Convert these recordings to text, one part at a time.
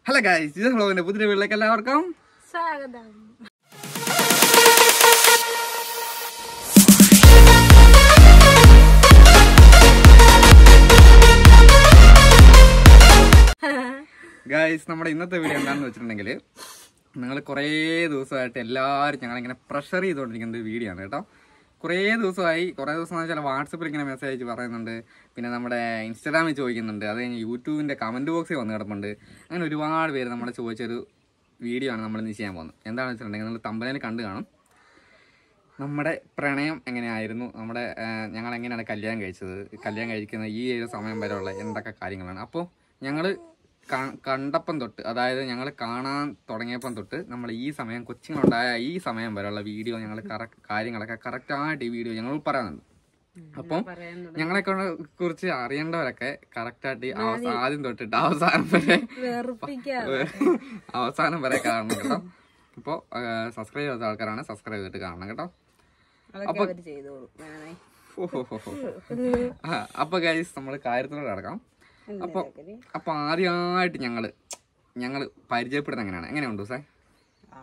Hello guys ഇത് വ്ളോഗിന്റെ പുതിയ വീട്ടിലേക്ക് എല്ലാവർക്കും സ്വാഗതം ഗൈസ് നമ്മുടെ ഇന്നത്തെ വീഡിയോ എന്താണെന്ന് വെച്ചിട്ടുണ്ടെങ്കിൽ നിങ്ങൾ കുറേ ദിവസമായിട്ട് എല്ലാവരും ഞങ്ങളിങ്ങനെ പ്രഷർ ചെയ്തുകൊണ്ടിരിക്കുന്ന ഒരു വീഡിയോ ആണ് കേട്ടോ കുറേ ദിവസമായി കുറേ ദിവസം എന്ന് വെച്ചാൽ വാട്സപ്പിൽ ഇങ്ങനെ മെസ്സേജ് അയച്ച് പറയുന്നുണ്ട് പിന്നെ നമ്മുടെ ഇൻസ്റ്റാഗ്രാമിൽ ചോദിക്കുന്നുണ്ട് അത് കഴിഞ്ഞ് യൂട്യൂബിൻ്റെ കമൻറ്റ് ബോക്സിൽ വന്ന് കിടപ്പുണ്ട് അങ്ങനെ ഒരുപാട് പേര് നമ്മളെ ചോദിച്ചൊരു വീഡിയോ ആണ് നമ്മൾ ഇന്ന് ചെയ്യാൻ പോകുന്നത് എന്താണെന്ന് വെച്ചിട്ടുണ്ടെങ്കിൽ നിങ്ങൾ തമ്പലേന് കണ്ടു കാണും നമ്മുടെ പ്രണയം എങ്ങനെയായിരുന്നു നമ്മുടെ ഞങ്ങൾ എങ്ങനെയാണ് കല്യാണം കഴിച്ചത് കല്യാണം കഴിക്കുന്ന ഈ ഒരു സമയം വരെയുള്ള എന്തൊക്കെ കാര്യങ്ങളാണ് അപ്പോൾ ഞങ്ങൾ കണ്ടപ്പം തൊട്ട് അതായത് ഞങ്ങൾ കാണാൻ തുടങ്ങിയപ്പം തൊട്ട് നമ്മൾ ഈ സമയം കൊച്ചുങ്ങളുണ്ടായ ഈ സമയം വരെയുള്ള വീഡിയോ ഞങ്ങൾ കറക്റ്റ് കാര്യങ്ങളൊക്കെ കറക്റ്റായിട്ട് ഈ വീഡിയോ ഞങ്ങൾ പറയുന്നുണ്ട് അപ്പം പറയുന്നത് ഞങ്ങളെ കൊണ്ട് കുറിച്ച് അറിയേണ്ടവരൊക്കെ കറക്റ്റായിട്ട് ഈ അവസാ- ആദ്യം തൊട്ടിട്ട് അവസാനം വരെ വെറുപ്പിക്കാതെ അവസാനം വരെ കാണണം കേട്ടോ അപ്പോൾ സബ്സ്ക്രൈബ് ചെയ്ത ആൾക്കാരാണ് സബ്സ്ക്രൈബ് ചെയ്തിട്ട് കാണണം കേട്ടോ അതൊക്കെ അവര് ചെയ്തോളൂ വേണേ ഹോ, ഹോ, ഹോ, ഹോ. ആ, അപ്പൊ ഗൈസ് നമ്മൾ കാര്യത്തിലോട്ട് കിടക്കാം അപ്പൊ അപ്പൊ ആദ്യമായിട്ട് ഞങ്ങള് ഞങ്ങള് പരിചയപ്പെടുന്നത് എങ്ങനെയാണ് എങ്ങനെയുണ്ട് സാർ ആ.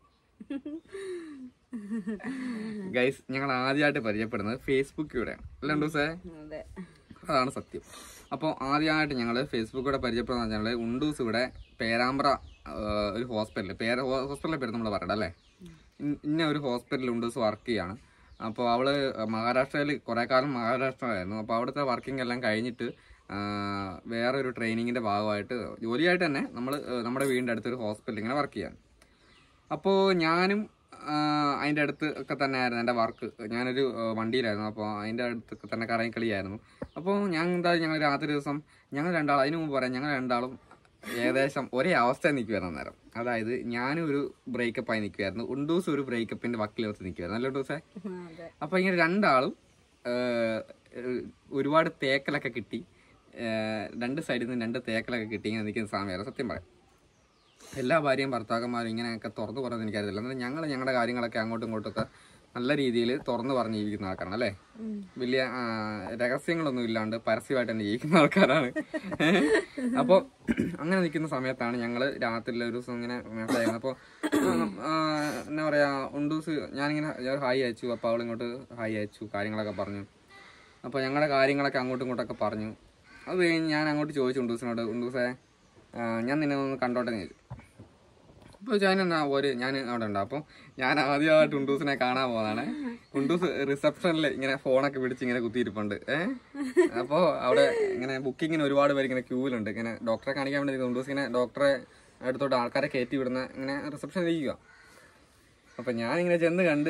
ഗൈസ് ഞങ്ങൾ ആദ്യമായിട്ട് പരിചയപ്പെടുന്നത് ഫേസ്ബുക്കിലൂടെയാണ് അല്ലേ സാർ അതെ അതാണ് സത്യം അപ്പോൾ ആദ്യമായിട്ട് ഞങ്ങൾ ഫേസ്ബുക്കിലൂടെ പരിചയപ്പെടുന്ന വെച്ചാൽ ഉണ്ടൂസ് ഇവിടെ പേരാമ്പ്ര ആ, ഒരു ഹോസ്പിറ്റൽ പേര് ഹോസ്പിറ്റലിലെ പേര് നമ്മൾ പറയണം അല്ലേ ഇൻ- ഇന്ന ഒരു ഹോസ്പിറ്റലിൽ ഉണ്ടൂസ് വർക്ക് ചെയ്യാണ് അപ്പോൾ അവള് മഹാരാഷ്ട്രയിൽ കുറേ കാലം മഹാരാഷ്ട്രയിലായിരുന്നു അപ്പോൾ അവിടുത്തെ വർക്കിംഗ് എല്ലാം കഴിഞ്ഞിട്ട് ആ, വേറെ ഒരു ട്രെയിനിങ്ങിൻ്റെ ഭാഗമായിട്ട് ജോലിയായിട്ട് തന്നെ നമ്മൾ നമ്മുടെ വീടിൻ്റെ അടുത്തൊരു ഹോസ്പിറ്റലിൽ ഇങ്ങനെ വർക്ക് ചെയ്യാണ് അപ്പോൾ ഞാനും അതിൻ്റെ അടുത്ത് ഒക്കെ തന്നെ ആയിരുന്നു എൻ്റെ വർക്ക് ഞാനൊരു ആ, വണ്ടിയിലായിരുന്നു അപ്പോൾ അതിൻ്റെ അടുത്തൊക്കെ തന്നെ കറങ്ങി കളിയായിരുന്നു അപ്പോൾ ഞാൻ എന്തായാലും ഞങ്ങൾ രാത്രി ദിവസം ഞങ്ങൾ രണ്ടാളും അതിന് മുമ്പ് പറയാം ഞങ്ങൾ രണ്ടാളും ഏകദേശം ഒരേ അവസ്ഥ നിൽക്കുമായിരുന്നു അന്നേരം അതായത് ഞാനും ഒരു ബ്രേക്കപ്പ് ആയി നിൽക്കുമായിരുന്നു ഉണ്ടൂസ് ഒരു ബ്രേക്കപ്പിൻ്റെ വക്കിലോട്ട് നിൽക്കുമായിരുന്നു അല്ലേ ഉണ്ടൂസേ അതെ അപ്പോൾ ഇങ്ങനെ രണ്ടാളും ആ, ഒരുപാട് തേക്കലൊക്കെ കിട്ടി ആ, രണ്ട് സൈഡിൽ നിന്ന് രണ്ട് തേക്കലൊക്കെ കിട്ടി ഇങ്ങനെ നിൽക്കുന്ന സമയമായിരുന്നു സത്യം പറയാം എല്ലാ ഭാര്യയും ഭർത്താക്കന്മാരും ഇങ്ങനെയൊക്കെ തുറന്നു പറയുന്നത് എനിക്കറിയില്ല എന്നാൽ ഞങ്ങൾ ഞങ്ങളുടെ കാര്യങ്ങളൊക്കെ അങ്ങോട്ടും ഇങ്ങോട്ടൊക്കെ നല്ല രീതിയിൽ തുറന്നു പറഞ്ഞ് ജീവിക്കുന്ന ആൾക്കാരാണ് അല്ലേ വലിയ ആ, രഹസ്യങ്ങളൊന്നും ഇല്ലാണ്ട് പരസ്യമായിട്ട് തന്നെ ജീവിക്കുന്ന ആൾക്കാരാണ് അപ്പോൾ അങ്ങനെ നിൽക്കുന്ന സമയത്താണ് ഞങ്ങൾ രാത്രി ഒരു ദിവസം ഇങ്ങനെ മെസ്സേജ് അയക്കുന്നത് അപ്പോൾ എന്താ പറയാ ഉണ്ടൂസ് ഞാനിങ്ങനെ ഞാൻ ഹായ് അയച്ചു അപ്പോൾ അവൾ ഇങ്ങോട്ട് ഹായ് അയച്ചു കാര്യങ്ങളൊക്കെ പറഞ്ഞു അപ്പോൾ ഞങ്ങളുടെ കാര്യങ്ങളൊക്കെ അങ്ങോട്ടും ഇങ്ങോട്ടൊക്കെ പറഞ്ഞു അത് കഴിഞ്ഞ് ഞാൻ അങ്ങോട്ട് ചോദിച്ചു ഉണ്ടൂസിനോട് ഉണ്ടൂസേ ആ, ഞാൻ നിന്നെ ഒന്ന് കണ്ടോട്ടെ എന്ന് ചോദിച്ചു അപ്പോൾ ഞാൻ എന്നാ ഒരു ഞാൻ അവിടെ ഉണ്ട് അപ്പോൾ ഞാൻ ആദ്യമായിട്ട് ഉണ്ടൂസിനെ കാണാൻ പോകുന്നതാണ് ഉണ്ടൂസ് റിസപ്ഷനിൽ ഇങ്ങനെ ഫോണൊക്കെ പിടിച്ച് ഇങ്ങനെ കുത്തിയിരിപ്പുണ്ട് ഏഹ് അപ്പോൾ അവിടെ ഇങ്ങനെ ബുക്കിങ്ങിന് ഒരുപാട് പേര് ഇങ്ങനെ ക്യൂവിലുണ്ട് ഇങ്ങനെ ഡോക്ടറെ കാണിക്കാൻ വേണ്ടി നിൽക്കുന്നു. ഉണ്ടൂസ് ഇങ്ങനെ ഡോക്ടറെ അടുത്തോട്ട് ആൾക്കാരെ കയറ്റി വിടുന്ന ഇങ്ങനെ റിസപ്ഷനിൽ ഇരിക്കുക അപ്പൊ ഞാനിങ്ങനെ ചെന്ന് കണ്ട്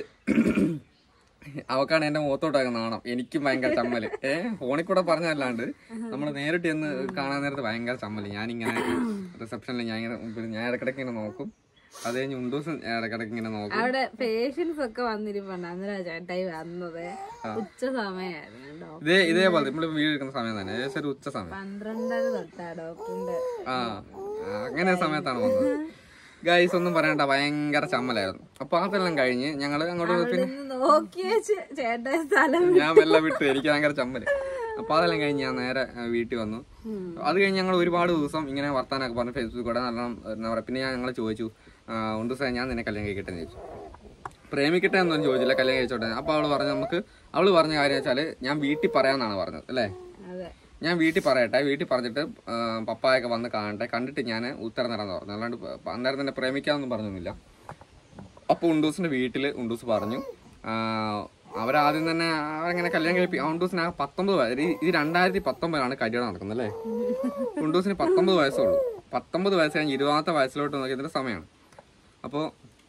അവക്കാണ് എന്റെ മുഖത്തോട്ടൊക്കെ നാണം എനിക്കും ഭയങ്കര ചമ്മല് ഏ ഫോണിൽ കൂടെ പറഞ്ഞല്ലാണ്ട് നമ്മൾ നേരിട്ട് ചെന്ന് കാണാൻ നേരത്ത് ഭയങ്കര ചമ്മല് ഞാനിങ്ങനെ റിസപ്ഷനിൽ ഞാൻ ഇങ്ങനെ മുമ്പിൽ ഞാൻ ഇടക്കിടക്ക് ഇങ്ങനെ നോക്കും അത് കഴിഞ്ഞ് ഉണ്ടൂസ് ഇടക്കിടക്ക് ഇങ്ങനെ നോക്കും അവിടെ പേഷ്യൻസ് ഒക്കെ വന്നിരിപ്പുണ്ട് അന്നേരം ചേട്ടായി വന്നത് ഉച്ച സമയമായിരുന്നു കേട്ടോ ഇതേ ഇതേപോലെ നമ്മൾ വീട് എടുക്കുന്ന സമയം തന്നെ ഏകദേശം ഒരു ഉച്ച സമയം പന്ത്രണ്ടര തൊട്ടാ ഡോക്ടറിന്റെ ആ ആ, അങ്ങനെ സമയത്താണ് വന്നത് ഗൈസ് ഒന്നും പറയണ്ട ഭയങ്കര ചമ്മലായിരുന്നു അപ്പൊ അതെല്ലാം കഴിഞ്ഞ് ഞങ്ങള് അങ്ങോട്ട് പിന്നെ ഇന്ന് നോക്കിയ ചേട്ടായി സ്ഥലം ഞാൻ മെല്ലെ വിട്ടു എനിക്ക് ഭയങ്കര ചമ്മല് അപ്പൊ അതെല്ലാം കഴിഞ്ഞ് ഞാൻ നേരെ ആ, വീട്ടിൽ വന്നു അത് കഴിഞ്ഞ് ഞങ്ങൾ ഒരുപാട് ദിവസം ഇങ്ങനെ വർത്താനൊക്കെ പറഞ്ഞു ഫേസ്ബുക്കിലൂടെ നല്ല എന്താ പറയാ പിന്നെ ഞാൻ ഞങ്ങൾ ചോദിച്ചു ആ, ഉണ്ട് സാർ ഞാൻ നിന്നെ കല്യാണം കഴിക്കട്ടെ എന്ന് ചോദിച്ചു പ്രേമിക്കട്ടെ എന്നൊന്നും ചോദിച്ചില്ല കല്യാണം കഴിച്ചോട്ടെ അപ്പൊ അവള് പറഞ്ഞു നമുക്ക് അവള് പറഞ്ഞ കാര്യം വെച്ചാല് ഞാൻ വീട്ടിൽ പറയാന്നാണ് പറഞ്ഞത് അല്ലേ അതെ ഞാൻ വീട്ടിൽ പറയട്ടെ വീട്ടിൽ പറഞ്ഞിട്ട് ആ, പപ്പായൊക്കെ വന്ന് കാണട്ടെ കണ്ടിട്ട് ഞാൻ ഉത്തരം തരാന്ന് പറഞ്ഞു അല്ലാണ്ട് പ- അന്നേരം തന്നെ പ്രേമിക്കാന്നൊന്നും പറഞ്ഞൊന്നുമില്ല അപ്പോൾ ഉണ്ടൂസിന്റെ വീട്ടിൽ ഉണ്ടൂസ് പറഞ്ഞു ആ, അവരാദ്യം തന്നെ അവരങ്ങനെ കല്യാണം കഴിപ്പി ഉണ്ടൂസിന് ആ പത്തൊമ്പത് വയസ്സ് ഇത് ഇത് രണ്ടായിരത്തി പത്തൊമ്പതിലാണ് കല്യാണം നടക്കുന്നത് അല്ലേ ഉണ്ടൂസിന് പത്തൊമ്പത് വയസ്സുള്ളൂ പത്തൊമ്പത് വയസ്സ് കഴിഞ്ഞ് ഇരുപതാമത്തെ വയസ്സിലോട്ട് നോക്കിയതിന്റെ സമയമാണ് അപ്പോൾ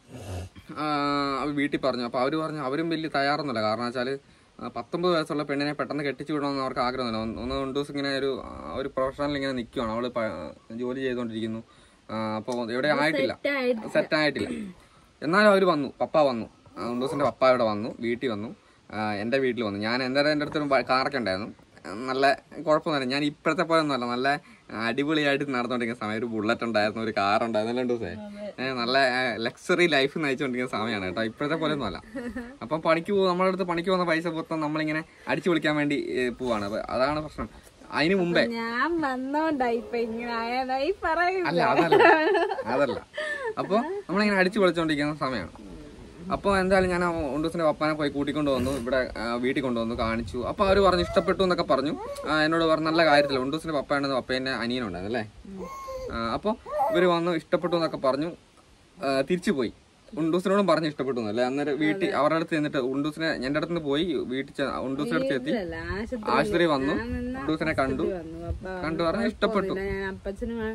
അവർ വീട്ടിൽ പറഞ്ഞു അപ്പോൾ അവർ പറഞ്ഞു അവരും വലിയ തയ്യാറൊന്നുമില്ല കാരണം വെച്ചാൽ പത്തൊമ്പത് വയസ്സുള്ള പെണ്ണിനെ പെട്ടെന്ന് കെട്ടിച്ചു വിടണമെന്ന് അവർക്ക് ആഗ്രഹമൊന്നുമില്ല ഒന്ന് ഒന്ന് രണ്ട് ദിവസം ഇങ്ങനെ ഒരു ആ, ഒരു പ്രൊഫഷണൽ ഇങ്ങനെ നിൽക്കുവാണ് അവൾ ജോലി ചെയ്തുകൊണ്ടിരിക്കുന്നു അപ്പോൾ എവിടെ ആയിട്ടില്ല സെറ്റായിട്ട് സെറ്റ് ആയിട്ടില്ല എന്നാലും അവർ വന്നു പപ്പ വന്നു ഉണ്ടൂസിന്റെ പപ്പ ഇവിടെ വന്നു വീട്ടിൽ വന്നു ആ, എൻ്റെ വീട്ടിൽ വന്നു ഞാൻ എന്തായാലും എൻ്റെ അടുത്തൊരു ബ- കാറൊക്കെ ഉണ്ടായിരുന്നു ആ, നല്ല കുഴപ്പമൊന്നുമില്ല ഞാൻ ഇപ്പോഴത്തെ പോലെ ഒന്നുമല്ല നല്ല അടിപൊളിയായിട്ട് നടന്നുകൊണ്ടിരിക്കുന്ന സമയം ഒരു ബുള്ളറ്റ് ഉണ്ടായിരുന്നു ഒരു കാർ ഉണ്ടായിരുന്നു രണ്ട് ദിവസമേ ഏഹ് നല്ല ലക്സറി ലൈഫ് നയിച്ചുകൊണ്ടിരിക്കുന്ന സമയമാണ് കേട്ടോ ഇപ്പോഴത്തെ പോലെ ഒന്നുമല്ല അപ്പം പണിക്ക് പോകും നമ്മുടെ അടുത്ത് പണിക്ക് പോകുന്ന പൈസ മൊത്തം നമ്മളിങ്ങനെ അടിച്ചു പൊളിക്കാൻ വേണ്ടി ഏഹ്, പോവാണ് അപ്പൊ അതാണ് പ്രശ്നം അതിന് മുമ്പേ ഞാൻ വന്നോണ്ടാ ഇപ്പൊ ഇങ്ങനെ ആയതായി പറയുന്നു അല്ല അതല്ല അതല്ല അപ്പൊ നമ്മളിങ്ങനെ അടിച്ചു പൊളിച്ചോണ്ടിരിക്കുന്ന സമയമാണ് അപ്പോൾ എന്തായാലും ഞാൻ ഉണ്ടൂസിന്റെ പപ്പാനെ പോയി കൂട്ടിക്കൊണ്ട് വന്നു ഇവിടെ ആ, വീട്ടിൽ കൊണ്ടുവന്നു കാണിച്ചു അപ്പൊ അവര് പറഞ്ഞു ഇഷ്ടപ്പെട്ടു എന്നൊക്കെ പറഞ്ഞു ആ, എന്നോട് പറഞ്ഞു നല്ല കാര്യത്തില്ല ഉണ്ടൂസിന്റെ പപ്പയാണെന്ന് പപ്പേന്റെ അനിയനുണ്ടായിരുന്നു അല്ലേ അപ്പോൾ ഇവര് വന്നു ഇഷ്ടപ്പെട്ടു എന്നൊക്കെ പറഞ്ഞു ആ, തിരിച്ചു പോയി ഉണ്ടൂസിനോടും പറഞ്ഞു ഇഷ്ടപ്പെട്ടു എന്നല്ലേ അന്നേരം വീട്ടിൽ അവരുടെ അടുത്ത് ചെന്നിട്ട് ഉണ്ടൂസിനെ എൻ്റെ അടുത്ത് നിന്ന് പോയി വീട്ടിൽ ചെ- ഉണ്ടൂസിന്റെ അടുത്ത് എത്തി അല്ല ആശുപത്രി ആശുപത്രി വന്നു ഉണ്ടൂസിനെ കണ്ടു വന്നു അപ്പൊ കണ്ടു പറഞ്ഞു ഇഷ്ടപ്പെട്ടു ഞാൻ അപ്പച്ചനും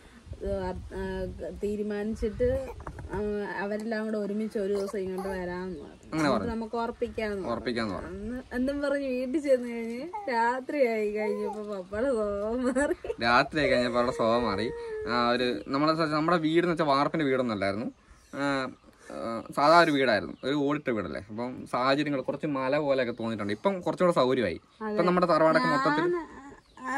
തീരുമാനിച്ചിട്ട് ആ, അവരെല്ലാം കൂടെ ഒരുമിച്ച് ഒരു ദിവസം ഇങ്ങോട്ട് വരാമെന്ന് പറഞ്ഞു എന്നിട്ട് നമുക്ക് ഉറപ്പിക്കാന്ന് പറഞ്ഞു ഉറപ്പിക്കാന്ന് പറഞ്ഞു അന്ന് എന്തും പറഞ്ഞ് വീട്ടിൽ ചെന്ന് കഴിഞ്ഞ് രാത്രിയായി കഴിഞ്ഞപ്പോ പപ്പയുടെ സ്വഭാവം മാറി രാത്രി കഴിഞ്ഞപ്പോൾ അവിടെ സ്വഭാവം മാറി ആ, ഒരു നമ്മളെ സ- നമ്മുടെ വീടെന്ന് വെച്ചാൽ വാർപ്പിന്റെ വീടൊന്നും അല്ലായിരുന്നു ആ, ആ, സാധാ ഒരു വീടായിരുന്നു ഒരു ഓടിട്ട വീടല്ലേ അപ്പം സാഹചര്യങ്ങൾ കുറച്ച് മല പോലെയൊക്കെ തോന്നിയിട്ടുണ്ട് ഇപ്പം കുറച്ചുകൂടെ സൗകര്യമായി ഇപ്പം നമ്മുടെ തറവാടൊക്കെ മൊത്തത്തിൽ ആ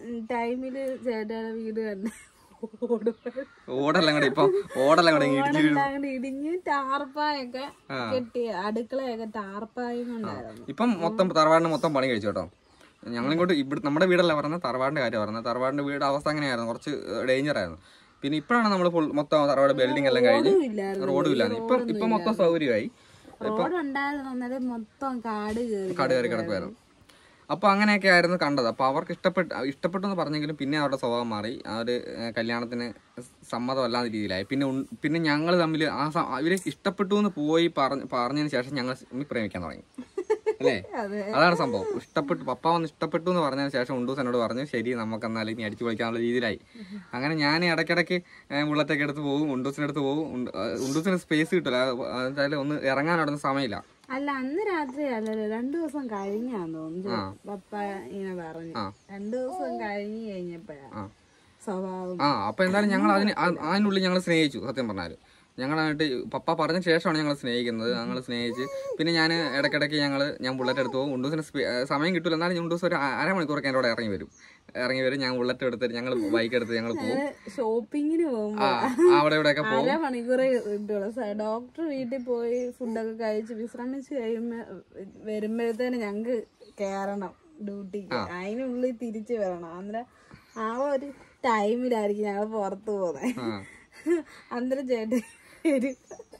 ടൈമില് ചേട്ടയുടെ വീട് കണ്ട് ഓടുമ്പോൾ ഓടെല്ലാം കൂടെ ഇപ്പം ഓടെല്ലാം കൂടെ ഇടിഞ്ഞ് വീഴും അങ്ങോട്ട് ഇടിഞ്ഞ് ടാർപ്പായൊക്കെ കെട്ടി അടുക്കളയൊക്കെ ടാർപ്പായും കൊണ്ടായിരുന്നു ഇപ്പം മൊത്തം തറവാടിന് മൊത്തം പണി കഴിച്ചു കേട്ടോ ഞങ്ങളിങ്ങോട്ട് ഇവിടെ നമ്മുടെ വീടല്ല പറഞ്ഞത് തറവാടിന്റെ കാര്യം പറഞ്ഞത് തറവാടിന്റെ വീട് അവസ്ഥ അങ്ങനെയായിരുന്നു കുറച്ച് ഡേഞ്ചർ ആയിരുന്നു പിന്നെ ഇപ്പോഴാണ് നമ്മൾ ഫുൾ മൊത്തം തറവാട് ബിൽഡിംഗ് എല്ലാം കഴിഞ്ഞ് ഇല്ലായിരുന്നു റോഡും ഇല്ലായിരുന്നു ഇപ്പം ഇപ്പം മൊത്തം സൗകര്യമായി റോഡ് ഉണ്ടായിരുന്നു അന്നേരം മൊത്തം കാട് കയറി കാട് കയറി കിടക്കുമായിരുന്നു അപ്പൊ അങ്ങനെയൊക്കെ ആയിരുന്നു കണ്ടത് അപ്പൊ അവർക്ക് ഇഷ്ടപ്പെട്ട് ഇഷ്ടപ്പെട്ടു എന്ന് പറഞ്ഞെങ്കിലും പിന്നെ അവരുടെ സ്വഭാവം മാറി ആ ഒരു ഏഹ്, കല്യാണത്തിന് സമ്മതമല്ലാത്ത രീതിയിലായി പിന്നെ ഉൺ- പിന്നെ ഞങ്ങൾ തമ്മിൽ ആ സ- അവര് ഇഷ്ടപ്പെട്ടു എന്ന് പോയി പറഞ്ഞ പറഞ്ഞതിന് ശേഷം ഞങ്ങൾ തമ്മിൽ പ്രേമിക്കാൻ തുടങ്ങി അല്ലേ അതെ. അതാണ് സംഭവം ഇഷ്ടപ്പെട്ടു പപ്പ വന്ന് ഇഷ്ടപ്പെട്ടു എന്ന് പറഞ്ഞതിന് ശേഷം ഉണ്ടൂസ് എന്നോട് പറഞ്ഞു ശരി നമുക്ക് എന്നാലും ഇനി അടിച്ചു പൊളിക്കാനുള്ള രീതിയിലായി അങ്ങനെ ഞാൻ ഇടയ്ക്കിടയ്ക്ക് ബുള്ളറ്റൊക്കെ എടുത്ത് പോകും ഉണ്ടൂസിന്റെ അടുത്ത് പോകും ഉണ്ട- ആ, ഉണ്ടൂസിന് സ്പേസ് കിട്ടില്ല എന്തായാലും ഒന്ന് ഇറങ്ങാൻ അവിടെ സമയമില്ല അല്ല അന്ന് രാത്രി അല്ലല്ലോ രണ്ടു ദിവസം കഴിഞ്ഞാന്ന് തോന്നുന്നു പപ്പ ഇങ്ങനെ പറഞ്ഞു ആ. രണ്ടു ദിവസം കഴിഞ്ഞ് കഴിഞ്ഞപ്പോഴാ ആ. സ്വഭാവം ആ അപ്പൊ എന്തായാലും ഞങ്ങൾ അതിന് ആ- അതിനുള്ളിൽ ഞങ്ങൾ സ്നേഹിച്ചു സത്യം പറഞ്ഞാല് ഞങ്ങളായിട്ട് പപ്പ പറഞ്ഞ ശേഷമാണ് ഞങ്ങൾ സ്നേഹിക്കുന്നത് ഞങ്ങൾ സ്നേഹിച്ച് പിന്നെ ഞാൻ ഇടയ്ക്കിടയ്ക്ക് ഞങ്ങൾ ഞാൻ ബുള്ളറ്റ് എടുത്ത് പോകും ഉണ്ടൂസിന് സ്പീ- ഏ, സമയം കിട്ടില്ല എന്നാലും ഞാൻ ഉണ്ടൂസ് ഒരു അ- അരമണിക്കൂറൊക്കെ എൻ്റെ കൂടെ ഇറങ്ങി വരും ഇറങ്ങി വരും ഞാൻ ബുള്ളറ്റ് എടുത്തിട്ട് ഞങ്ങൾ ബൈക്ക് എടുത്ത് ഞങ്ങൾ പോകും ഷോപ്പിങ്ങിന് പോകുമ്പോ ആ അവിടെ ഇവിടെയൊക്കെ പോകും അര മണിക്കൂറേ കിട്ടുള്ളൂ സ- ഡോക്ടർ വീട്ടിൽ പോയി ഫുഡൊക്കെ കഴിച്ച് വിശ്രമിച്ച് കഴിയുമ്പോ വരുമ്പോഴത്തേന് ഞങ്ങക്ക് കേറണം ഡ്യൂട്ടിക്ക് അതിനുള്ളിൽ തിരിച്ചു വരണം അന്നേരം ആ ഒരു ടൈമിലായിരിക്കും ഞങ്ങൾ പുറത്തു പോകുന്നത് ആ അന്നേരം ചേട്ടൻ വരും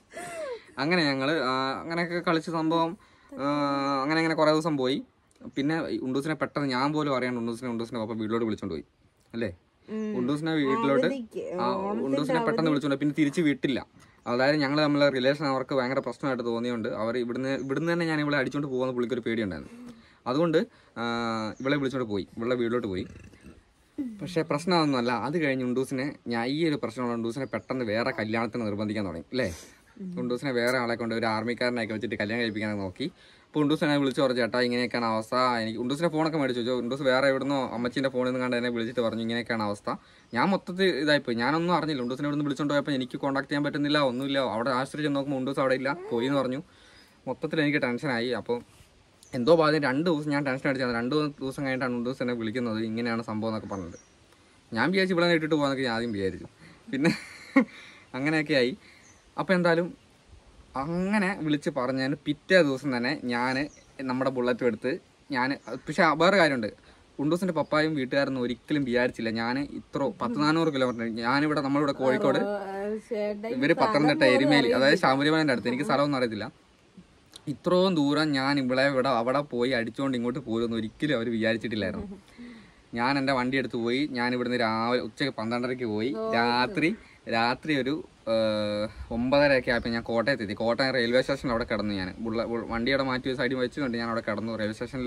അങ്ങനെ ഞങ്ങള് ആ, അങ്ങനെയൊക്കെ കളിച്ച സംഭവം ആ, അങ്ങനെ അങ്ങനെ കുറേ ദിവസം പോയി പിന്നെ ഈ ഉണ്ടൂസിനെ പെട്ടെന്ന് ഞാൻ പോലും അറിയാണ്ട് ഉണ്ടൂസിനെ ഉണ്ടൂസിനെ പപ്പ വീട്ടിലോട്ട് വിളിച്ചോണ്ട് പോയി അല്ലേ ഉണ്ടൂസിനെ വീട്ടിലോട്ട് അവധിക്ക്, ആ ഉണ്ടൂസിനെ പെട്ടെന്ന് വിളിച്ചോണ്ട് പോയി. പിന്നെ തിരിച്ച് വിട്ടില്ല അതായത് ഞങ്ങൾ തമ്മിലുള്ള റിലേഷൻ അവർക്ക് ഭയങ്കര പ്രശ്നമായിട്ട് തോന്നിയുണ്ട് അവർ ഇവിടുന്ന് ഇവിടുന്ന് തന്നെ ഞാൻ ഇവളെ അടിച്ചോണ്ട് പോകുന്ന പുള്ളിക്കൊരു പേടിയുണ്ടായിരുന്നു അതുകൊണ്ട് ആ, ഇവളെ വിളിച്ചോണ്ട് പോയി ഇവളുടെ വീട്ടിലോട്ട് പോയി പക്ഷേ പ്രശ്നമൊന്നുമല്ല അത് കഴിഞ്ഞ് ഉണ്ടൂസിനെ ഞാൻ ഈ ഒരു പ്രശ്നമുള്ള ഉണ്ടൂസിനെ പെട്ടെന്ന് വേറെ കല്യാണത്തിന് നിർബന്ധിക്കാൻ തുടങ്ങി അല്ലേ ഉണ്ടൂസിനെ വേറെ ആളെ കൊണ്ട് ഒരു ആർമിക്കാരനൊക്കെ വെച്ചിട്ട് കല്യാണം കഴിപ്പിക്കാൻ നോക്കി അപ്പോൾ ഉണ്ടൂസിനെ വിളിച്ചു പറഞ്ഞു ചേട്ടാ ഇങ്ങനെയൊക്കെയാണ് അവസ്ഥ എനിക്ക് ഉണ്ടൂസിന്റെ ഫോണൊക്കെ മേടിച്ചു ചോദിച്ചു ഉണ്ടൂസ് വേറെ എവിടുന്നോ അമ്മച്ചിന്റെ ഫോണിൽ നിന്ന് കണ്ട് എന്നെ വിളിച്ചിട്ട് പറഞ്ഞു ഇങ്ങനെയൊക്കെയാണ് അവസ്ഥ ഞാൻ മൊത്തത്തിൽ ഇതായിപ്പോയി ഞാനൊന്നും അറിഞ്ഞില്ല ഉണ്ടൂസിനെ ഇവിടുന്ന് വിളിച്ചോണ്ട് പോയപ്പോൾ എനിക്ക് കോൺടാക്ട് ചെയ്യാൻ പറ്റുന്നില്ല ഒന്നുമില്ല അവിടെ ആശ്രയിച്ച് ചെന്ന് നോക്കുമ്പോൾ ഉണ്ടൂസ് അവിടെ ഇല്ല പോയി എന്ന് പറഞ്ഞു മൊത്തത്തിൽ എനിക്ക് ടെൻഷനായി അപ്പോൾ എന്തോ ഭാഗം രണ്ട് ദിവസം ഞാൻ ടെൻഷൻ അടിച്ചത് രണ്ട് ദിവസം കഴിഞ്ഞിട്ടാണ് ഉണ്ടൂസ് എന്നെ വിളിക്കുന്നത് ഇങ്ങനെയാണ് സംഭവം എന്നൊക്കെ പറഞ്ഞത് ഞാൻ വിചാരിച്ചു ഇവിടെ ഇട്ടിട്ട് പോകാന്നൊക്കെ ഞാൻ ആദ്യം വിചാരിച്ചു പിന്നെ അങ്ങനെയൊക്കെ ആയി അപ്പോൾ എന്തായാലും അങ്ങനെ വിളിച്ച് പറഞ്ഞതിന് പിറ്റേ ദിവസം തന്നെ ഞാൻ നമ്മുടെ ബുള്ളറ്റും എടുത്ത് ഞാൻ പക്ഷെ വേറെ കാര്യമുണ്ട് ഉണ്ടൂസിന്റെ പപ്പായും വീട്ടുകാരൊന്നും ഒരിക്കലും വിചാരിച്ചില്ല ഞാൻ ഇത്ര പത്ത് നാനൂറ് കിലോമീറ്റർ ഞാനിവിടെ നമ്മളിവിടെ കോഴിക്കോട് ചേട്ടൻ ഇവര് പത്തനംതിട്ട എരുമേലി അതായത് ശാമരിമലന്റെ അടുത്ത് എനിക്ക് സ്ഥലമൊന്നും അറിയത്തില്ല ഇത്രയും ദൂരം ഞാൻ ഇവിടെ ഇവിടെ അവിടെ പോയി അടിച്ചുകൊണ്ട് ഇങ്ങോട്ട് പോരുമെന്ന് ഒരിക്കലും അവർ വിചാരിച്ചിട്ടില്ലായിരുന്നു ഞാൻ എൻ്റെ വണ്ടി എടുത്ത് പോയി ഞാൻ ഇവിടുന്ന് രാവിലെ ഉച്ചയ്ക്ക് പന്ത്രണ്ടരയ്ക്ക് പോയി രാത്രി രാത്രി ഒരു ഏഹ്, ഒമ്പതരയൊക്കെ ആയപ്പോൾ ഞാൻ കോട്ടയത്ത് എത്തി കോട്ടയം റെയിൽവേ സ്റ്റേഷനിൽ അവിടെ കിടന്നു ഞാൻ ബുള്ള ബുൾ- വണ്ടി അവിടെ മാറ്റി സൈഡിൽ വെച്ചുകൊണ്ട് ഞാൻ അവിടെ കിടന്നു റെയിൽവേ സ്റ്റേഷനിൽ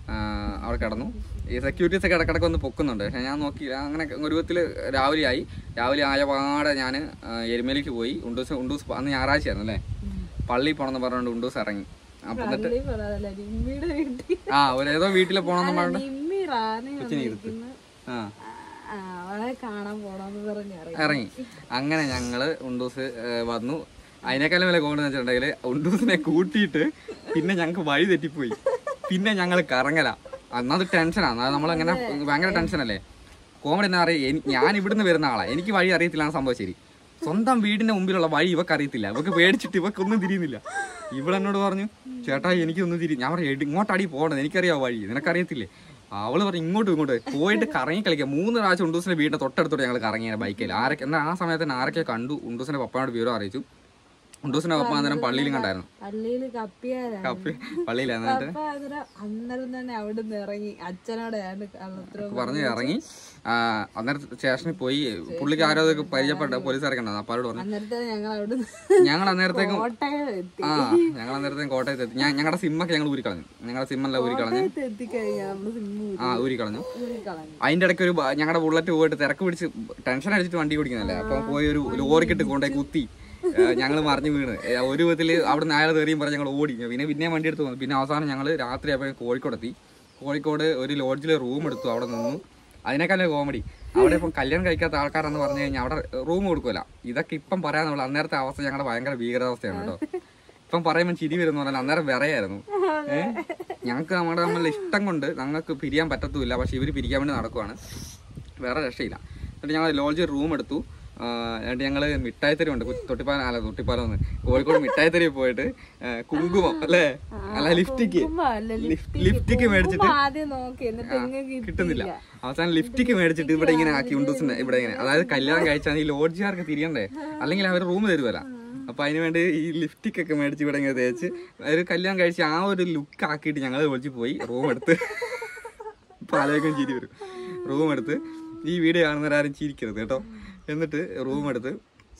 അവിടെ കിടന്നു ഈ സെക്യൂരിറ്റീസ് ഒക്കെ ഇടക്കിടക്ക് ഒന്ന് പൊക്കുന്നുണ്ട് പക്ഷേ ഞാൻ നോക്കി അങ്ങനെ ഒരു വിധത്തിൽ രാവിലെ ആയി രാവിലെ ആയ പാടെ ഞാൻ എരുമേലിക്ക് പോയി ഉണ്ടൂസ് ഉണ്ടൂസ് അന്ന് ഞായറാഴ്ചയായിരുന്നു അല്ലേ പള്ളി പോകണമെന്ന് പറഞ്ഞുകൊണ്ട് ഉണ്ടൂസ് ഇറങ്ങി അപ്പം എന്നിട്ട് പള്ളി പറയാതല്ല നിമ്മിയുടെ വീട്ടിൽ ആ ഒരു ഏതോ വീട്ടിൽ പോകണമെന്ന് പറഞ്ഞിട്ട് നിമ്മി റാണി വന്നിരിക്കുന്നു ആ ആ, അവളെ കാണാൻ പോണെന്ന് പറഞ്ഞ് ഇറങ്ങി ഇറങ്ങി അങ്ങനെ ഞങ്ങള് ഉണ്ടൂസ് ഏഹ്, വന്നു അതിനേക്കാളും വില കോണ്ടെന്ന് വെച്ചിട്ടുണ്ടെങ്കിൽ ഉണ്ടൂസിനെ കൂട്ടിയിട്ട് പിന്നെ ഞങ്ങൾക്ക് വഴി തെറ്റിപ്പോയി പിന്നെ ഞങ്ങൾ കറങ്ങല അന്നത് ടെൻഷനാണ് അത് നമ്മളങ്ങനെ ഭയങ്കര ടെൻഷനല്ലേ കോമഡി എന്നാ അറിയാം എനി- ഞാൻ ഇവിടുന്ന് വരുന്ന ആളാ എനിക്ക് വഴി അറിയത്തില്ലാണ് സംഭവം ശരി സ്വന്തം വീടിന്റെ മുമ്പിലുള്ള വഴി ഇവക്ക് അറിയത്തില്ല ഇവക്ക് പേടിച്ചിട്ട് ഇവക്കൊന്നും തിരിയുന്നില്ല ഇവിടെ എന്നോട് പറഞ്ഞു ചേട്ടാ എനിക്കൊന്നും തിരി ഞാൻ പറഞ്ഞു "എടി, ഇങ്ങോട്ടടി പോകണത് എനിക്കറിയാം വഴി നിനക്കറിയത്തില്ലേ അവള് പറഞ്ഞു ഇങ്ങോട്ടും ഇങ്ങോട്ട് പോയിട്ട് കറങ്ങി കളിക്കാം മൂന്ന് പ്രാവശ്യം ഉണ്ടൂസിന്റെ വീടിന്റെ തൊട്ടടുത്തോട്ട് ഞങ്ങൾ കറങ്ങിയ ബൈക്കിൽ ആരൊക്കെ എന്നാൽ ആ സമയത്ത് തന്നെ ആരൊക്കെ കണ്ടു ഉണ്ടൂസിന്റെ പപ്പാനോട് വിവരം അറിയിച്ചു ഉണ്ടൂസിന്റെ പപ്പ അന്നേരം പള്ളിയിലും കണ്ടായിരുന്നു പള്ളിയില് കപ്പിയാരാ കപ്പി പള്ളിയിൽ എന്നിട്ട് അപ്പൊ അന്നേരം അന്നേരം തന്നെ അവിടെ നിന്ന് ഇറങ്ങി അച്ഛനോടെയാണ് കള്ളത്തരം പറഞ്ഞ് ഇറങ്ങി ആ, അന്നേരം സ്റ്റേഷനിൽ പോയി പുള്ളിക്ക് ആരോ ഇതൊക്കെ പരിചയപ്പെട്ട പോലീസുകാരൊക്കെ ഉണ്ടായിരുന്നു അപ്പോൾ അവരോട് പറഞ്ഞു അന്നേരത്തെ ഞങ്ങൾ അവിടെ ഞങ്ങൾ അന്നേരത്തേക്കും കോട്ടയം എത്തി ആ ഞങ്ങൾ അന്നേരത്തേക്കും കോട്ടയത്ത് എത്തി ഞാൻ ഞങ്ങളുടെ സിമ്മൊക്കെ ഞങ്ങൾ ഊരിക്കളഞ്ഞു ഞങ്ങളുടെ സിമ്മെല്ലാം ഊരിക്കളഞ്ഞു കോട്ടയത്ത് എത്തിക്കഴിഞ്ഞാൽ നമ്മള് സിമ്മ് ആ ഊരിക്കളഞ്ഞു കളഞ്ഞു അതിന്റെ ഇടയ്ക്ക് ഒരു ബ- ഞങ്ങളുടെ ബുള്ളറ്റ് പോയിട്ട് തിരക്ക് പിടിച്ച് ടെൻഷൻ അടിച്ചിട്ട് വണ്ടി ഓടിക്കുന്നല്ലേ അപ്പൊ പോയി ഒരു ലോറിക്കിട്ട് കൊണ്ടുപോയി കുത്തി ഞങ്ങൾ മറിഞ്ഞു വീണ് ഏ, ഒരു വിധത്തിൽ അവിടെ നിന്ന് അയാൾ തെറിയും പറഞ്ഞ് ഞങ്ങൾ ഓടി പിന്നെ പിന്നെ വണ്ടി എടുത്ത് വന്നു പിന്നെ അവസാനം ഞങ്ങൾ രാത്രി ആയപ്പോൾ കോഴിക്കോട് എത്തി കോഴിക്കോട് ഒരു ലോഡ്ജിൽ റൂം എടുത്തു അവിടെ നിന്നു അതിനേക്കാളും കോമഡി അവിടെ ഇപ്പം കല്യാണം കഴിക്കാത്ത ആൾക്കാരെന്ന് പറഞ്ഞു കഴിഞ്ഞാൽ അവിടെ റൂം കൊടുക്കൂല ഇതൊക്കെ ഇപ്പം പറയാന്നുള്ള അന്നേരത്തെ അവസ്ഥ ഞങ്ങളുടെ ഭയങ്കര ഭീകരാവസ്ഥയാണ് കേട്ടോ ഇപ്പം പറയുമ്പോൾ ചിരി വരുന്ന പറഞ്ഞാൽ അന്നേരം വിറയായിരുന്നു ഏഹ് ഞങ്ങൾക്ക് നമ്മുടെ നമ്മളുടെ ഇഷ്ടം കൊണ്ട് ഞങ്ങൾക്ക് പിരിയാൻ പറ്റത്തുമില്ല പക്ഷെ ഇവർ പിരിക്കാൻ വേണ്ടി നടക്കുവാണ് വേറെ രക്ഷയില്ല എന്നിട്ട് ഞങ്ങൾ ലോഡ്ജ് റൂം എടുത്തു ആ, എന്നിട്ട് ഞങ്ങൾ മിഠായിത്തരി ഉണ്ട് തൊട്ടിപ്പാലം അല്ല തൊട്ടിപ്പാലം ഒന്ന് കോഴിക്കോട് മിഠായിത്തരി പോയിട്ട് ആ, കുങ്കുമം അല്ലേ അല്ല ലിഫ്റ്റിക്ക് ലിഫ്റ്റിക്ക് മേടിച്ചിട്ട് ആദ്യം നോക്കി എന്നിട്ട് എങ്ങനെ കിട്ടുന്നില്ല അവസാനം ലിഫ്റ്റിക്ക് മേടിച്ചിട്ട് ഇവിടെ ഇങ്ങനെ ആക്കി ഉണ്ടൂസിന്റെ ഇവിടെ ഇങ്ങനെ അതായത് കല്യാണം കഴിച്ചാൽ ഈ ലോഡ്ജുകാർക്ക് തിരിയണ്ടേ അല്ലെങ്കിൽ അവർ റൂം തരുമല്ല അപ്പൊ അതിന് വേണ്ടി ഈ ലിഫ്റ്റിക് ഒക്കെ മേടിച്ച് ഇവിടെ ഇങ്ങനെ തേച്ച് ഒരു കല്യാണം കഴിച്ച് ആ ഒരു ലുക്ക് ആക്കിയിട്ട് ഞങ്ങൾ ലോഡ്ജിൽ പോയി റൂം എടുത്ത് ഇപ്പൊ ആലോചിക്കാൻ ചിരി വരും റൂം എടുത്ത് ഈ വീഡിയോ കാണുന്നവരാരും ചിരിക്കരുത് കേട്ടോ എന്നിട്ട് റൂം എടുത്ത്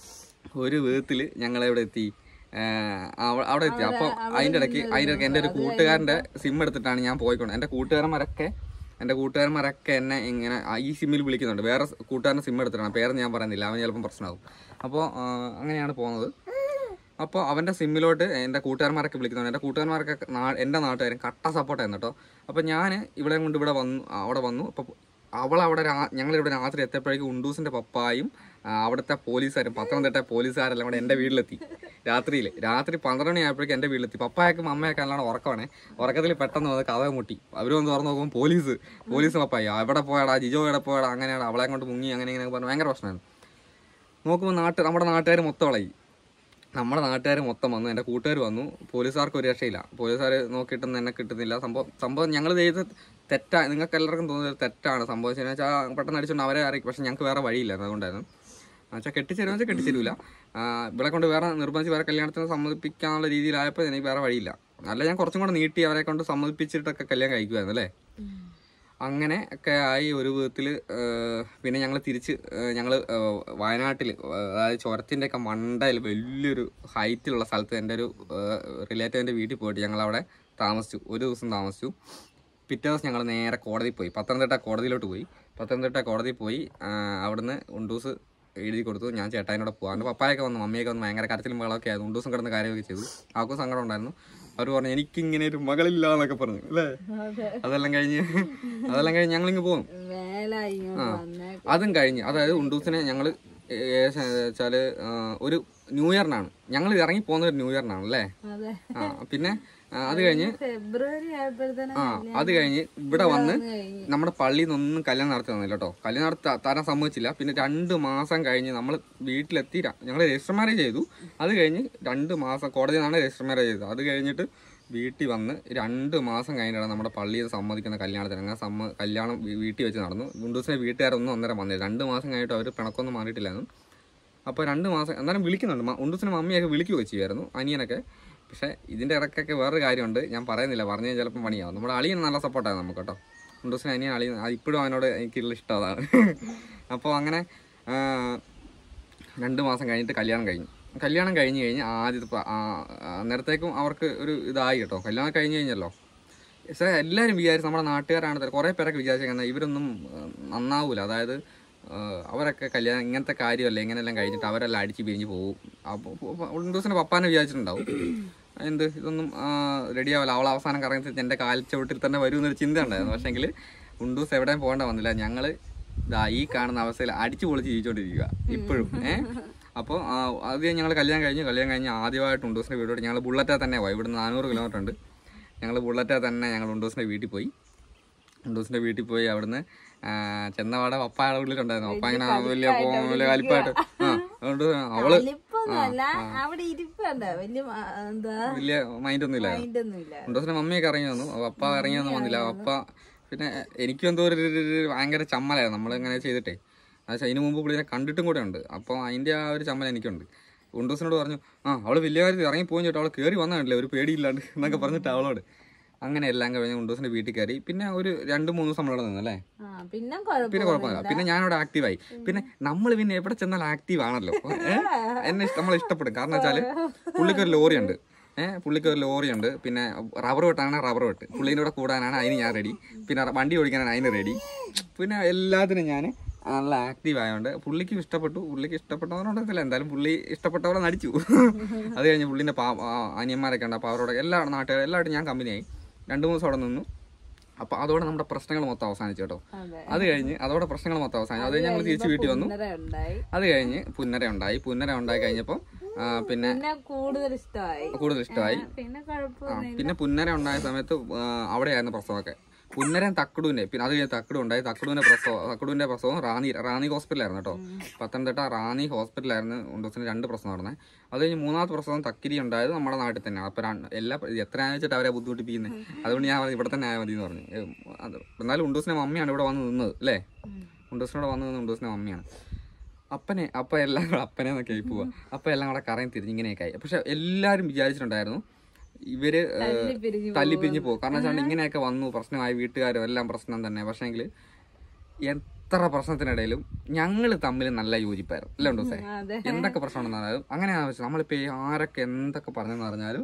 ഒരു വിധത്തില് ഞങ്ങൾ എവിടെ എത്തി ആ, അവ- അവിടെ എത്തി അപ്പൊ അതിന്റെ ഇടയ്ക്ക് അതിന്റെ ഇടയ്ക്ക് എന്റെ ഒരു കൂട്ടുകാരന്റെ സിം എടുത്തിട്ടാണ് ഞാൻ പോയിക്കൊണ്ട് എന്റെ കൂട്ടുകാരന്മാരൊക്കെ എന്റെ കൂട്ടുകാരന്മാരൊക്കെ എന്നെ ഇങ്ങനെ ആ ഈ സിമ്മിൽ വിളിക്കുന്നുണ്ട് വേറെ സ് കൂട്ടുകാരന്റെ സിം എടുത്തിട്ടാണ് പേര് ഞാൻ പറയുന്നില്ല അവൻ ചിലപ്പം പ്രശ്നമാകും അപ്പോൾ അങ്ങനെയാണ് പോകുന്നത് അപ്പോൾ അവൻ്റെ സിമ്മിലോട്ട് എൻ്റെ കൂട്ടുകാരന്മാരൊക്കെ വിളിക്കുന്നുണ്ട് എൻ്റെ കൂട്ടുകാരന്മാരൊക്കെ നാ എൻ്റെ നാട്ടുകാരും കട്ട സപ്പോർട്ടായിരുന്നു കേട്ടോ അപ്പോൾ ഞാൻ ഇവിടെ കൊണ്ട് ഇവിടെ വന്നു അവിടെ വന്നു അപ്പോൾ അവൾ അവിടെ രാ ഞങ്ങളിവിടെ രാത്രി എത്തിയപ്പോഴേക്കും ഉണ്ടൂസിൻ്റെ പപ്പായും ആ, അവിടുത്തെ പോലീസുകാരും പത്തനംതിട്ട പോലീസുകാരെല്ലാം കൂടെ എൻ്റെ വീട്ടിലെത്തി രാത്രിയിൽ രാത്രി പന്ത്രണ്ട് മണി ആയപ്പോഴേക്കും എൻ്റെ വീട്ടിലെത്തി പപ്പായൊക്കെ അമ്മയൊക്കെ നല്ലോണം ഉറക്കമാണേ ഉറക്കത്തിൽ പെട്ടെന്ന് വന്ന് കഥ മുട്ടി അവർ വന്ന് തുറന്ന് നോക്കുമ്പോൾ പോലീസ് പോലീസ് പപ്പായി എവിടെ പോയടാ ജിജോ എവിടെ പോയടാ അങ്ങനെയാണ് അവളെ കൊണ്ട് മുങ്ങി അങ്ങനെ ഇങ്ങനെ പറഞ്ഞ് ഭയങ്കര പ്രശ്നമാണ് നോക്കുമ്പോൾ നാട്ട് നമ്മുടെ നാട്ടുകാർ മൊത്തം ഇളകി നമ്മുടെ നാട്ടുകാർ മൊത്തം വന്നു എൻ്റെ കൂട്ടുകാർ വന്നു പോലീസുകാർക്ക് ഒരു രക്ഷയില്ല പോലീസുകാർ നോക്കിയിട്ടൊന്നും എന്നെ കിട്ടുന്നില്ല സംഭവം സംഭവം ഞങ്ങൾ ചെയ്ത് തെറ്റാ നിങ്ങൾക്ക് എല്ലാവർക്കും തോന്നുന്നത് തെറ്റാണ് സംഭവിച്ചതെന്ന് വെച്ചാൽ പെട്ടെന്ന് അടിച്ചുകൊണ്ട് അവരെ അറിയിക്കും പക്ഷെ ഞങ്ങൾക്ക് വേറെ വഴിയില്ല അതുകൊണ്ടായിരുന്നു എന്നുവെച്ചാൽ കെട്ടിച്ചേരുമെന്ന് വെച്ചാൽ കെട്ടിച്ചേരൂല ആ, ഇവിടെ കൊണ്ട് വേറെ നിർബന്ധിച്ച് വേറെ കല്യാണത്തിന് സമ്മതിപ്പിക്കാനുള്ള രീതിയിലായപ്പോൾ എനിക്ക് വേറെ വഴിയില്ല അല്ല ഞാൻ കുറച്ചും കൂടെ നീട്ടി അവരെ കൊണ്ട് സമ്മതിപ്പിച്ചിട്ടൊക്കെ കല്യാണം കഴിക്കുമായിരുന്നു അല്ലേ അങ്ങനെ ഒക്കെ ആയി ഒരു വിധത്തിൽ പിന്നെ ഞങ്ങൾ തിരിച്ച് ഞങ്ങൾ വയനാട്ടിൽ അതായത് ചുരത്തിൻ്റെ ഒക്കെ മണ്ടയിൽ വലിയൊരു ഹൈറ്റിലുള്ള സ്ഥലത്ത് എൻ്റെ ഒരു റിലേറ്റീവിൻ്റെ വീട്ടിൽ പോയിട്ട് ഞങ്ങൾ അവിടെ താമസിച്ചു ഒരു ദിവസം താമസിച്ചു പിറ്റേ ദിവസം ഞങ്ങൾ നേരെ കോടതിയിൽ പോയി പത്തനംതിട്ട കോടതിയിലോട്ട് പോയി പത്തനംതിട്ട കോടതിയിൽ പോയി ആ, അവിടുന്ന് ഉണ്ടൂസ് എഴുതി കൊടുത്തു ഞാൻ ചേട്ടായിനോട് പോകാം എൻ്റെ പപ്പായൊക്കെ വന്നു മമ്മിയൊക്കെ വന്ന് ഭയങ്കര കരച്ചിലും മകളൊക്കെ ആയിരുന്നു ഉണ്ടൂസം കിടന്ന് കാര്യമൊക്കെ ചെയ്തു ആർക്കും സങ്കടം ഉണ്ടായിരുന്നു അവർ പറഞ്ഞു എനിക്കിങ്ങനെ ഒരു മകളില്ല എന്നൊക്കെ പറഞ്ഞു അല്ലേ അതെ അതെല്ലാം കഴിഞ്ഞ് അതെല്ലാം കഴിഞ്ഞ് ഞങ്ങളിങ്ങ് പോകും വേല ഇങ്ങോട്ട് വന്നേ അതും കഴിഞ്ഞ് അതായത് ഉണ്ടൂസിനെ ഞങ്ങൾ വെച്ചാല് ഒരു ന്യൂ ഇയറിനാണ് ഞങ്ങൾ ഇറങ്ങി പോകുന്ന ഒരു ന്യൂ ഇയറിനാണ് അല്ലേ അതെ ആ പിന്നെ ആ, അത് കഴിഞ്ഞ് ഫെബ്രുവരി ആയപ്പോഴത്തേനും ആ അത് കഴിഞ്ഞ് ഇവിടെ വന്ന് കഴിഞ്ഞ് നമ്മുടെ പള്ളിയിൽ നിന്നൊന്നും കല്യാണം നടത്തി തന്നില്ല കേട്ടോ കല്യാണം നടത്തി തരാൻ സമ്മതിച്ചില്ല പിന്നെ രണ്ട് മാസം കഴിഞ്ഞ് നമ്മൾ വീട്ടിലെത്തി ഞങ്ങൾ രജിസ്റ്റർ മാരേജ് ചെയ്തു അത് കഴിഞ്ഞ് രണ്ട് മാസം കോടതിയിൽ നിന്നാണ് രജിസ്റ്റർ മാരേജ് ചെയ്തത് അത് കഴിഞ്ഞിട്ട് വീട്ടിൽ വന്ന് രണ്ട് മാസം കഴിഞ്ഞിട്ടാണ് നമ്മുടെ പള്ളിയിൽ സമ്മതിക്കുന്ന കല്യാണത്തിന് അങ്ങനെ സമ്മ കല്യാണം വീ- വീട്ടിൽ വെച്ച് നടന്നു വിൻഡോസിനെ വീട്ടുകാരൊന്നും അന്നേരം വന്നില്ല രണ്ട് മാസം കഴിഞ്ഞിട്ട് അവർ പിണക്കൊന്നും മാറിയിട്ടില്ലായിരുന്നു അപ്പോൾ രണ്ട് മാസം എന്നാലും വിളിക്കുന്നുണ്ട് മ- ഉണ്ടൂസിനെ മമ്മിയൊക്കെ വിളിക്കുകയോ ചെയ്യുമായിരുന്നു അനിയനൊക്കെ പക്ഷേ ഇതിൻ്റെ ഇടയ്ക്കൊക്കെ വേറൊരു കാര്യമുണ്ട് ഞാൻ പറയുന്നില്ല പറഞ്ഞു കഴിഞ്ഞാൽ ചിലപ്പോൾ പണിയാവും നമ്മുടെ അളിയൻ നല്ല സപ്പോർട്ടാണ് നമുക്ക് കേട്ടോ ഉണ്ടൂസിന് അനിയൻ അളിയൻ അത് ഇപ്പോഴും അവനോട് എനിക്കുള്ള ഇഷ്ടം അതാണ് അപ്പോൾ അങ്ങനെ ആ, രണ്ട് മാസം കഴിഞ്ഞിട്ട് കല്യാണം കഴിഞ്ഞു കല്യാണം കഴിഞ്ഞ് കഴിഞ്ഞ് ആദ്യത്തെ പ- ആ, അന്നേരത്തേക്കും അവർക്ക് ഒരു ഇതായി കേട്ടോ കല്യാണം കഴിഞ്ഞ് കഴിഞ്ഞല്ലോ പക്ഷേ എല്ലാവരും വിചാരിച്ചു നമ്മുടെ നാട്ടുകാരാണ് തര- കുറേ പേരൊക്കെ വിചാരിച്ചേക്കുന്നത് ഇവരൊന്നും ആ, നന്നാവൂല അതായത് ആ, അവരൊക്കെ കല്യാണം ഇങ്ങനത്തെ കാര്യമല്ല ഇങ്ങനെല്ലാം കഴിഞ്ഞിട്ട് അവരെല്ലാം അടിച്ച് പിരിഞ്ഞ് പോകും അപ്പോൾ ദിവസം പപ്പാനെ വിചാരിച്ചിട്ടുണ്ടാവും എന്ത് ഇതൊന്നും റെഡി ആവില്ല അവൾ അവസാനം കറങ്ങി എൻ്റെ കാൽച്ചവിട്ടിൽ തന്നെ വരുമെന്നൊരു ചിന്ത ഉണ്ടായിരുന്നു പക്ഷേങ്കിൽ ഉണ്ടൂസ് എവിടെയും പോകേണ്ട വന്നില്ല ഞങ്ങൾ ഇതാ ഈ കാണുന്ന അവസ്ഥയിൽ അടിച്ചു പൊളിച്ച് ജീവിച്ചുകൊണ്ടിരിക്കുക ഇപ്പോഴും ഏഹ് അപ്പോൾ അത് ഞങ്ങൾ കല്യാണം കഴിഞ്ഞു കല്യാണം കഴിഞ്ഞ് ആദ്യമായിട്ട് ഉണ്ടൂസിൻ്റെ വീട്ടിലോട്ട് ഞങ്ങൾ ബുള്ളറ്റാ തന്നെ പോയി ഇവിടുന്ന് നാനൂറ് കിലോമീറ്റർ ഉണ്ട് ഞങ്ങൾ ബുള്ളറ്റാ തന്നെ ഞങ്ങൾ ഉണ്ടൂസിൻ്റെ വീട്ടിൽ പോയി ഉണ്ടൂസിൻ്റെ വീട്ടിൽ പോയി അവിടുന്ന് ആ, ചെന്നപാടെ പപ്പായുടെ വീട്ടിലുണ്ടായിരുന്നു പപ്പ ഇങ്ങനെ വലിയ പോ- വലിയ കലിപ്പായിട്ട് ആ അതുകൊണ്ട് അവള് വലിപ്പൊന്നുമല്ല അവിടെ ഇരിപ്പുണ്ട് വലിയ മ- എന്താ വലിയ മൈൻഡൊന്നും ഇല്ലായിരുന്നു മൈൻഡൊന്നും ഇല്ല ഉണ്ടോസിന്റെ മമ്മിയൊക്കെ ഇറങ്ങി വന്നു പപ്പ ഇറങ്ങി വന്നു വന്നില്ല പപ്പ പിന്നെ എനിക്കും എന്തോ ഒരു ഒരു- ഒരു ഭയങ്കര ചമ്മലായിരുന്നു നമ്മൾ ഇങ്ങനെ ചെയ്തിട്ടേ പക്ഷേ അതിന് മുമ്പ് പുള്ളിനെ കണ്ടിട്ടും കൂടെ ഉണ്ട് അപ്പോൾ അതിൻ്റെ ആ ഒരു ചമ്മൽ എനിക്കുണ്ട് ഉണ്ടൂസിനോട് പറഞ്ഞു ആ അവൾ വലിയ കാര്യത്തിൽ ഇറങ്ങി പോയി ചേട്ടാ അവൾ കയറി വന്നിട്ടില്ലേ ഒരു പേടിയില്ലാണ്ട് എന്നൊക്കെ പറഞ്ഞിട്ട് അവളോട് അങ്ങനെ എല്ലാം കഴിഞ്ഞ് ഉണ്ടൂസിൻ്റെ വീട്ടിൽ കയറി പിന്നെ ഒരു രണ്ട് മൂന്ന് ദിവസം നമ്മളവിടെ നിന്നല്ലേ ആ പിന്നെ പിന്നെ കുഴപ്പമില്ല പിന്നെ ഞാനവിടെ ആക്റ്റീവായി പിന്നെ നമ്മൾ പിന്നെ എവിടെ ചെന്നാൽ ആക്റ്റീവ് ആണല്ലോ ഏ? എന്നെ ഇഷ്ട- നമ്മളെ ഇഷ്ടപ്പെടും കാരണം വെച്ചാല് പുള്ളിക്ക് ഒരു ലോറി ഉണ്ട് ഏഹ് പുള്ളിക്ക് ഒരു ലോറി ഉണ്ട് പിന്നെ റബ്ബർ വെട്ടാണ് റബ്ബർ വെട്ട് പുള്ളീൻ്റെ കൂടെ കൂടാനാണ് അതിന് ഞാൻ റെഡി പിന്നെ വണ്ടി ഓടിക്കാനാണ് അതിന് റെഡി പിന്നെ എല്ലാത്തിനും ഞാൻ നല്ല ആക്റ്റീവ് ആയതുകൊണ്ട് പുള്ളിക്ക് ഇഷ്ടപ്പെട്ടു പുള്ളിക്ക് ഇഷ്ടപ്പെട്ടവരോടത്തില്ല എന്തായാലും പുള്ളി ഇഷ്ടപ്പെട്ടവരെ നടിച്ചു അത് കഴിഞ്ഞ് പുള്ളിൻ്റെ പാ ആ, അനിയന്മാരൊക്കെ ഉണ്ട് അപ്പോൾ അവരോട് എല്ലാ നാട്ടുകാരും എല്ലാവരും ഞാൻ കമ്പനിയായി രണ്ട് മൂന്ന് ദിവസം അവിടെ നിന്നു അപ്പോൾ അതോടെ നമ്മുടെ പ്രശ്നങ്ങൾ മൊത്തം അവസാനിച്ചു കേട്ടോ അതെ അത് കഴിഞ്ഞ് അതോടെ പ്രശ്നങ്ങൾ മൊത്തം അവസാനിച്ചു അത് കഴിഞ്ഞ് ഞങ്ങൾ തിരിച്ച് വീട്ടിൽ വന്നു പുന്നര ഉണ്ടായി അത് കഴിഞ്ഞ് പുന്നര ഉണ്ടായി പുന്നര ഉണ്ടായി കഴിഞ്ഞപ്പോൾ പിന്നെ പിന്നെ കൂടുതൽ ഇഷ്ടമായി കൂടുതൽ ഇഷ്ടമായി പിന്നെ ആ, കുഴപ്പമൊന്നും പിന്നെ പുന്നര ഉണ്ടായ സമയത്ത് ആ, അവിടെയായിരുന്നു പ്രസവമൊക്കെ പുന്നരൻ തക്കടൂന്റെ പിന്നെ അത് കഴിഞ്ഞ് തക്കടു ഉണ്ടായി തക്കടൂന്റെ പ്രസവം തക്കടൂന്റെ പ്രസവം റാന്നി റാന്നി ഹോസ്പിറ്റലായിരുന്നു കേട്ടോ പത്തനംതിട്ട റാന്നി ഹോസ്പിറ്റലായിരുന്നു ഉണ്ടോസിന് രണ്ട് പ്രസവം നടന്നത് അത് കഴിഞ്ഞ് മൂന്നാമത്തെ പ്രസവം തക്കിരി ഉണ്ടായത് നമ്മുടെ നാട്ടിൽ തന്നെയാണ് അപ്പൊ രണ്ട് എല്ലാ എത്ര വെച്ചിട്ട് അവരെ ബുദ്ധിമുട്ടിപ്പിക്കുന്നത് അതുകൊണ്ട് ഞാൻ പറഞ്ഞു, ഇവിടെ തന്നെ ആയാൽ മതി എന്ന് പറഞ്ഞു ഏ, അത് എന്നാലും ഉണ്ടോസിന്റെ മമ്മിയാണ് ഇവിടെ വന്ന് നിന്നത് അല്ലേ ഉണ്ടോസിനോട് വന്ന് നിന്ന് ഉണ്ടോസിന്റെ മമ്മിയാണ് അപ്പനെ അപ്പ എല്ലാം കൂടെ അപ്പനെ എന്നൊക്കെ ആയി പോവാ അപ്പൊ എല്ലാം കൂടെ കറയും തിരിഞ്ഞ് ഇങ്ങനെയൊക്കെ ആയി പക്ഷെ എല്ലാവരും വിചാരിച്ചിട്ടുണ്ടായിരുന്നു ഇവര് ഏ, തല്ലിപ്പിരിഞ്ഞ് തല്ലിപ്പിരിഞ്ഞ് പോകും കാരണം വെച്ചാൽ ഇങ്ങനെയൊക്കെ വന്നു പ്രശ്നമായി വീട്ടുകാരും എല്ലാം പ്രശ്നം തന്നെ പക്ഷേങ്കിൽ എത്ര പ്രശ്നത്തിനിടയിലും ഞങ്ങൾ തമ്മിൽ നല്ല യോജിപ്പായിരുന്നു അല്ലേ ഉണ്ടോ സേ അതെ എന്തൊക്കെ പ്രശ്നം പറഞ്ഞാലും അങ്ങനെ ആവശ്യം നമ്മളിപ്പോ ഈ ആരൊക്കെ എന്തൊക്കെ പറഞ്ഞെന്ന് പറഞ്ഞാലും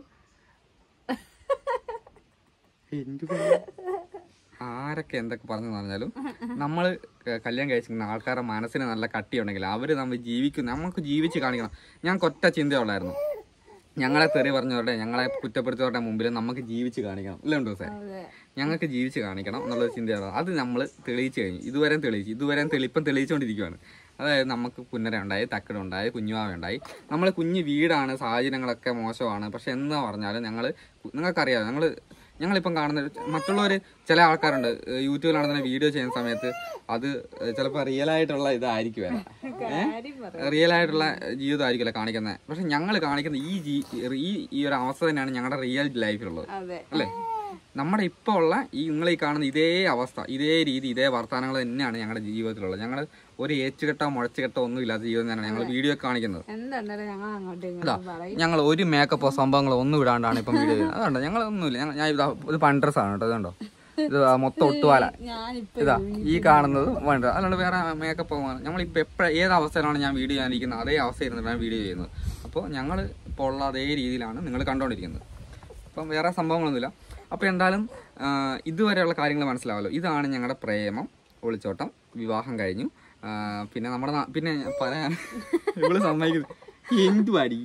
എന്ത് ആരൊക്കെ എന്തൊക്കെ പറഞ്ഞു പറഞ്ഞാലും നമ്മൾ കല്യാണം കഴിച്ചിരിക്കുന്ന ആൾക്കാരുടെ മനസ്സിന് നല്ല കട്ടിയുണ്ടെങ്കിൽ അവർ നമ്മൾ ജീവിക്കും നമുക്ക് ജീവിച്ച് കാണിക്കണം ഞങ്ങൾക്ക് ഒറ്റ ചിന്തയുള്ളായിരുന്നു ഞങ്ങളെ തെറി പറഞ്ഞവരുടെ ഞങ്ങളെ കുറ്റപ്പെടുത്തിയവരുടെ മുമ്പിൽ നമുക്ക് ജീവിച്ച് കാണിക്കണം അല്ലേ ഉണ്ടോ സാർ അതെ ഞങ്ങൾക്ക് ജീവിച്ച് കാണിക്കണം എന്നുള്ളൊരു ചിന്തയാണ് അത് നമ്മൾ തെളിയിച്ചു കഴിഞ്ഞു ഇതുവരെ തെളിയിച്ചു ഇതുവരെ തെളിയിപ്പം തെളിയിച്ചുകൊണ്ടിരിക്കുകയാണ് അതായത് നമുക്ക് പുന്നര ഉണ്ടായി തക്കട ഉണ്ടായി കുഞ്ഞുവാവ ഉണ്ടായി നമ്മൾ കുഞ്ഞു വീടാണ് സാഹചര്യങ്ങളൊക്കെ മോശമാണ് പക്ഷെ എന്ന് പറഞ്ഞാലും ഞങ്ങൾ നിങ്ങൾക്കറിയാം ഞങ്ങൾ ഞങ്ങളിപ്പം കാണുന്ന മറ്റുള്ളവർ ചില ആൾക്കാരുണ്ട് ഏഹ് യൂട്യൂബിലാണെന്ന് വീഡിയോ ചെയ്യുന്ന സമയത്ത് അത് ചിലപ്പോൾ റിയൽ ആയിട്ടുള്ള ഇതായിരിക്കും കാര്യം പറ റിയൽ ആയിട്ടുള്ള ജീവിതമായിരിക്കുമല്ലോ കാണിക്കുന്നത് പക്ഷെ ഞങ്ങൾ കാണിക്കുന്ന ഈ ജീ ഈ ഈ ഒരു അവസ്ഥ തന്നെയാണ് ഞങ്ങളുടെ റിയൽ ലൈഫിലുള്ളത് അതെ അല്ലേ നമ്മുടെ ഇപ്പോൾ ഉള്ള ഈ നിങ്ങൾ ഈ കാണുന്ന ഇതേ അവസ്ഥ ഇതേ രീതി ഇതേ വർത്തമാനങ്ങൾ തന്നെയാണ് ഞങ്ങളുടെ ജീവിതത്തിലുള്ളത് ഞങ്ങൾ ഒരു ഏച്ചുകെട്ടോ മുഴച്ചുകെട്ടോ ഒന്നും ഇല്ലാത്ത ജീവിതം തന്നെയാണ് ഞങ്ങൾ വീഡിയോ കാണിക്കുന്നത് എന്തുണ്ടാലും ഞങ്ങൾ അങ്ങോട്ടും ഇങ്ങോട്ടും പറയും ഞങ്ങൾ ഒരു മേക്കപ്പോ സംഭവങ്ങളോ ഒന്നും ഇടാണ്ടാണ് ഇപ്പം വീഡിയോ ചെയ്യുന്നത് അതുകൊണ്ട് ഞങ്ങൾ ഒന്നുമില്ല ഞങ്ങൾ ഞാൻ ഇതാ ഇത് പൺഡ്രസ് ആണ് കേട്ടോ ഇതുണ്ടോ ഇത് മൊത്തം ഒട്ടുവാല ഞാനിപ്പോ ഇതാ ഈ കാണുന്നത് വേണ്ട അല്ലാണ്ട് വേറെ മേക്കപ്പ് ഞങ്ങളിപ്പോൾ എപ്പോഴും ഏത് അവസ്ഥയിലാണ് ഞാൻ വീഡിയോ ചെയ്യാനിരിക്കുന്നത് അതേ അവസ്ഥ ഇരുന്നിട്ടാണ് വീഡിയോ ചെയ്യുന്നത് അപ്പോൾ ഞങ്ങൾ ഇപ്പോൾ ഉള്ള അതേ രീതിയിലാണ് നിങ്ങൾ കണ്ടുകൊണ്ടിരിക്കുന്നത് അപ്പം വേറെ സംഭവങ്ങളൊന്നുമില്ല അപ്പോൾ എന്തായാലും ആ, ഇതുവരെയുള്ള കാര്യങ്ങൾ മനസ്സിലാവല്ലോ ഇതാണ് ഞങ്ങളുടെ പ്രേമം ഒളിച്ചോട്ടം വിവാഹം കഴിഞ്ഞു ആ, പിന്നെ നമ്മുടെ നാ- പിന്നെ ഞാൻ പറയാൻ ഇവള് സമ്മതിക്കുന്നു എന്തുവാടി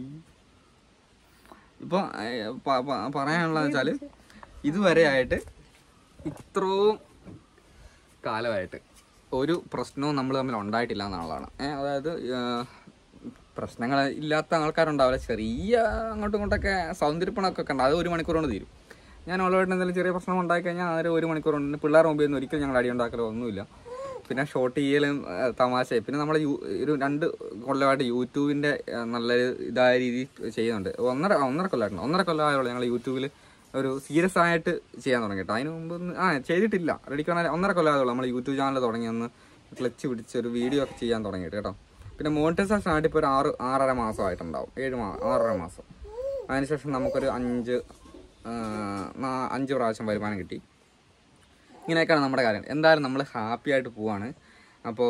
ഇപ്പോൾ പറയാനുള്ളത് വെച്ചാൽ ഇതുവരെ ആയിട്ട് ഇത്രയും കാലമായിട്ട് ഒരു പ്രശ്നവും നമ്മൾ തമ്മിൽ ഉണ്ടായിട്ടില്ല എന്നുള്ളതാണ് ഏഹ് അതായത് പ്രശ്നങ്ങൾ ഇല്ലാത്ത ആൾക്കാരുണ്ടാവില്ല ചെറിയ അങ്ങോട്ടും ഇങ്ങോട്ടൊക്കെ സൗന്ദര്യപ്പണമൊക്കെ ഉണ്ട് അത് ഒരു മണിക്കൂർ കൊണ്ട് തീരും ഞാൻ അവളുമായിട്ട് എന്തെങ്കിലും ചെറിയ പ്രശ്നം ഉണ്ടായി കഴിഞ്ഞാൽ അതൊരു ഒരു മണിക്കൂർ കൊണ്ട് പിള്ളേർ മുമ്പിൽ നിന്ന് ഒരിക്കലും ഞങ്ങൾ അടി ഉണ്ടാക്കലോ ഒന്നുമില്ല പിന്നെ ഷോർട്ട് ചെയ്യലും ആ, തമാശയും പിന്നെ നമ്മൾ ഒരു രണ്ട് കൊല്ലമായിട്ട് യൂട്യൂബിൻ്റെ നല്ലൊരു ഇതായ രീതി ചെയ്യുന്നുണ്ട് ഒന്നര ഒന്നര കൊല്ലമായിട്ടുണ്ട് ഒന്നര കൊല്ലമായുള്ളൂ ഞങ്ങൾ യൂട്യൂബിൽ ഒരു സീരിയസ് ആയിട്ട് ചെയ്യാൻ തുടങ്ങിയിട്ട് അതിന് മുമ്പ് ഒന്ന് ആ ചെയ്തിട്ടില്ല റെഡിക്കാണ് ഒന്നര കൊല്ലമായുള്ളൂ നമ്മൾ യൂട്യൂബ് ചാനൽ തുടങ്ങിയൊന്ന് ക്ലച്ച് പിടിച്ച് ഒരു വീഡിയോ ഒക്കെ ചെയ്യാൻ തുടങ്ങിയിട്ട് കേട്ടോ പിന്നെ മോണിറ്റൈസേഷൻ ആയിട്ട് ഇപ്പോൾ ഒരു ആറ് ആറര മാസമായിട്ടുണ്ടാവും ഏഴ് മാ ആറര മാസം അതിനുശേഷം നമുക്കൊരു അഞ്ച് ആ, നാ- അഞ്ച് പ്രാവശ്യം വരുമാനം കിട്ടി ഇങ്ങനെയൊക്കെയാണ് നമ്മുടെ കാര്യം എന്തായാലും നമ്മൾ ഹാപ്പി ആയിട്ട് പോവാണ് അപ്പോൾ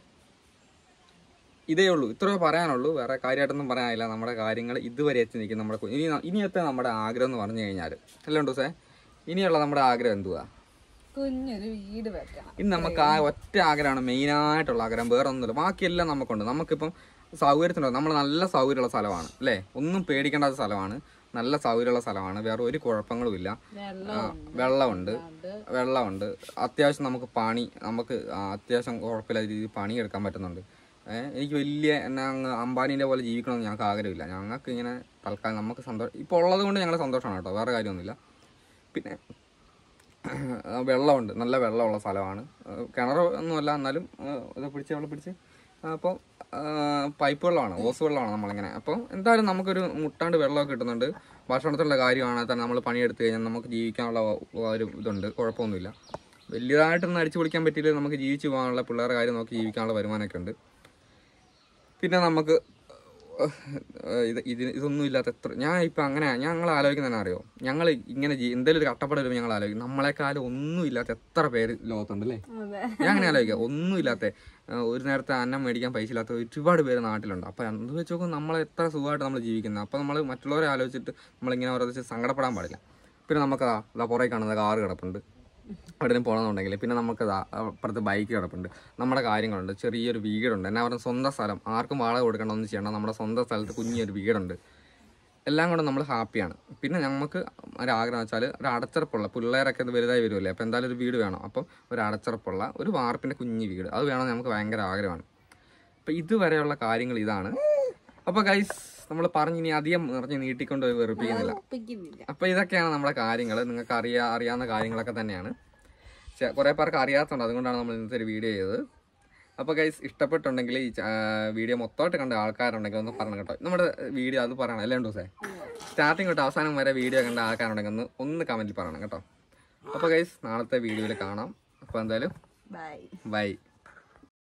ഇതേ ഉള്ളൂ ഇത്രയോ പറയാനുള്ളൂ വേറെ കാര്യമായിട്ടൊന്നും പറയാനില്ല നമ്മുടെ കാര്യങ്ങൾ ഇതുവരെ എത്തി നിൽക്കും നമ്മുടെ കു- ഇനി ന- ഇനിയത്തെ നമ്മുടെ ആഗ്രഹം എന്ന് പറഞ്ഞു കഴിഞ്ഞാൽ അല്ലേ ഉണ്ടോ സേ ഇനിയുള്ള നമ്മുടെ ആഗ്രഹം എന്തുവാ കുഞ്ഞൊരു വീട് വെക്കണം ഇനി നമുക്ക് ആ ഒറ്റ ആഗ്രഹമാണ് മെയിനായിട്ടുള്ള ആഗ്രഹം വേറെ ഒന്നുമില്ല ബാക്കിയെല്ലാം നമുക്കുണ്ട് നമുക്കിപ്പം സൗകര്യത്തിനുണ്ട് നമ്മൾ നല്ല സൗകര്യമുള്ള സ്ഥലമാണ് അല്ലേ ഒന്നും പേടിക്കേണ്ടാത്ത സ്ഥലമാണ് നല്ല സൗകര്യമുള്ള സ്ഥലമാണ് വേറെ ഒരു കുഴപ്പങ്ങളും ഇല്ല ആ, വെള്ളമുണ്ട് വെള്ളമുണ്ട് അത്യാവശ്യം നമുക്ക് പണി നമുക്ക് ആ, അത്യാവശ്യം കുഴപ്പമില്ലാത്ത രീതിയിൽ പണിയെടുക്കാൻ പറ്റുന്നുണ്ട് ഏഹ് എനിക്ക് വലിയ എന്നാ അങ്ങ് അംബാനീൻ്റെ പോലെ ജീവിക്കണമെന്ന് ഞങ്ങൾക്ക് ആഗ്രഹമില്ല ഞങ്ങൾക്ക് ഇങ്ങനെ തൽക്കാലം നമുക്ക് സന്തോഷം ഇപ്പോൾ ഉള്ളത് കൊണ്ട് ഞങ്ങൾ സന്തോഷമാണ് കേട്ടോ വേറെ കാര്യമൊന്നുമില്ല പിന്നെ ആ, വെള്ളമുണ്ട് നല്ല വെള്ളമുള്ള സ്ഥലമാണ് ആ, കിണർ ഒന്നുമല്ല എന്നാലും ആ, ഇത് പിടിച്ച് വെള്ളം പിടിച്ച് അപ്പോൾ പൈപ്പ് വെള്ളമാണ് ഓസ് വെള്ളമാണ് നമ്മളിങ്ങനെ അപ്പോൾ എന്തായാലും നമുക്കൊരു മുട്ടാണ്ട് വെള്ളമൊക്കെ കിട്ടുന്നുണ്ട് ഭക്ഷണത്തിലുള്ള കാര്യമാണെങ്കിൽ തന്നെ നമ്മൾ പണിയെടുത്ത് കഴിഞ്ഞാൽ നമുക്ക് ജീവിക്കാനുള്ള ഒരു ഇതുണ്ട് കുഴപ്പമൊന്നുമില്ല വലിയതായിട്ടൊന്നും അടിച്ചു പൊളിക്കാൻ പറ്റിയില്ല നമുക്ക് ജീവിച്ചു പോകാനുള്ള പിള്ളേരുടെ കാര്യം നോക്കി ജീവിക്കാനുള്ള വരുമാനമൊക്കെ ഉണ്ട് പിന്നെ നമുക്ക് ഏഹ് ഇത് ഇതിന് ഇതൊന്നും ഇല്ലാത്ത എത്ര ഞാൻ ഇപ്പം അങ്ങനെ ഞങ്ങൾ ആലോചിക്കുന്ന അറിയോ ഞങ്ങൾ ഇങ്ങനെ ജീ- എന്തെങ്കിലും ഒരു കട്ടപ്പാട് വരുമ്പോൾ ഞങ്ങൾ ആലോചിക്കും നമ്മളെക്കാളും ഒന്നും ഇല്ലാത്ത എത്ര പേര് ലോകത്തുണ്ട് അല്ലേ അതെ ഞാൻ അങ്ങനെ ആലോചിക്കാം ഒന്നും ഇല്ലാത്ത ഏഹ് ഒരു നേരത്തെ അന്നം മേടിക്കാൻ പൈസ ഇല്ലാത്ത ഒരുപാട് പേര് നാട്ടിലുണ്ട് അപ്പം എന്ത് വെച്ച് നോക്കും നമ്മൾ എത്ര സുഖമായിട്ട് നമ്മൾ ജീവിക്കുന്നത് അപ്പം നമ്മൾ മറ്റുള്ളവരെ ആലോചിച്ചിട്ട് നമ്മളിങ്ങനെ ഓരോ ദിവസം സങ്കടപ്പെടാൻ പാടില്ല പിന്നെ നമുക്ക് ആ ഇതാ പുറകെ കാണുന്ന കാറ് കിടപ്പുണ്ട് എവിടെയും പോകണമെന്നുണ്ടെങ്കിൽ പിന്നെ നമുക്ക് ദാ അപ്പുറത്ത് ബൈക്ക് കിടപ്പുണ്ട് നമ്മുടെ കാര്യങ്ങളുണ്ട് ചെറിയൊരു വീടുണ്ട് എന്നാ പറയുക സ്വന്തം സ്ഥലം ആർക്കും വാടക കൊടുക്കണമെന്ന് ചെയ്യണം നമ്മുടെ സ്വന്തം സ്ഥലത്ത് കുഞ്ഞൊരു വീടുണ്ട് എല്ലാം കൊണ്ട് നമ്മൾ ഹാപ്പിയാണ് പിന്നെ നമുക്ക് ഒരു ആഗ്രഹം വെച്ചാൽ ഒരു അടച്ചിറപ്പുള്ള പിള്ളേരൊക്കെ ഇത് വലുതായി വരുമല്ലേ അപ്പോൾ എന്തായാലും ഒരു വീട് വേണം അപ്പം ഒരു അടച്ചിറപ്പുള്ള ഒരു വാർപ്പിൻ്റെ കുഞ്ഞു വീട് അത് വേണം നമുക്ക് ഭയങ്കര ആഗ്രഹമാണ് അപ്പം ഇതുവരെയുള്ള കാര്യങ്ങൾ ഇതാണ് അപ്പോൾ ഗൈസ് നമ്മൾ പറഞ്ഞിനി അധികം നിറഞ്ഞ് നീട്ടിക്കൊണ്ട് പോയി വെറുപ്പിക്കുന്നില്ല ഒപ്പിക്കുന്നില്ല അപ്പോൾ ഇതൊക്കെയാണ് നമ്മുടെ കാര്യങ്ങൾ നിങ്ങൾക്ക് അറിയാ അറിയാവുന്ന കാര്യങ്ങളൊക്കെ തന്നെയാണ് ചെ- കുറേ പേർക്ക് അറിയാത്തതുണ്ട് അതുകൊണ്ടാണ് നമ്മൾ ഇന്നത്തെ ഒരു വീഡിയോ ചെയ്തത് അപ്പോൾ ഗൈസ് ഇഷ്ടപ്പെട്ടുണ്ടെങ്കിൽ ഈ ച- ആ, വീഡിയോ മൊത്തമായിട്ട് കണ്ട ആൾക്കാരുണ്ടെങ്കിൽ ഒന്ന് പറഞ്ഞു കേട്ടോ നമ്മുടെ വീഡിയോ അത് പറയണം അല്ലേ ദിവസേ സ്റ്റാർട്ടിങ് തൊട്ട് അവസാനം വരെ വീഡിയോ കണ്ട ആൾക്കാരുണ്ടെങ്കിൽ ഒന്ന് ഒന്ന് കമൻറ്റിൽ പറയണം കേട്ടോ അപ്പോൾ ഗൈസ് നാളത്തെ വീഡിയോയിൽ കാണാം അപ്പോൾ എന്തായാലും ബൈ ബൈ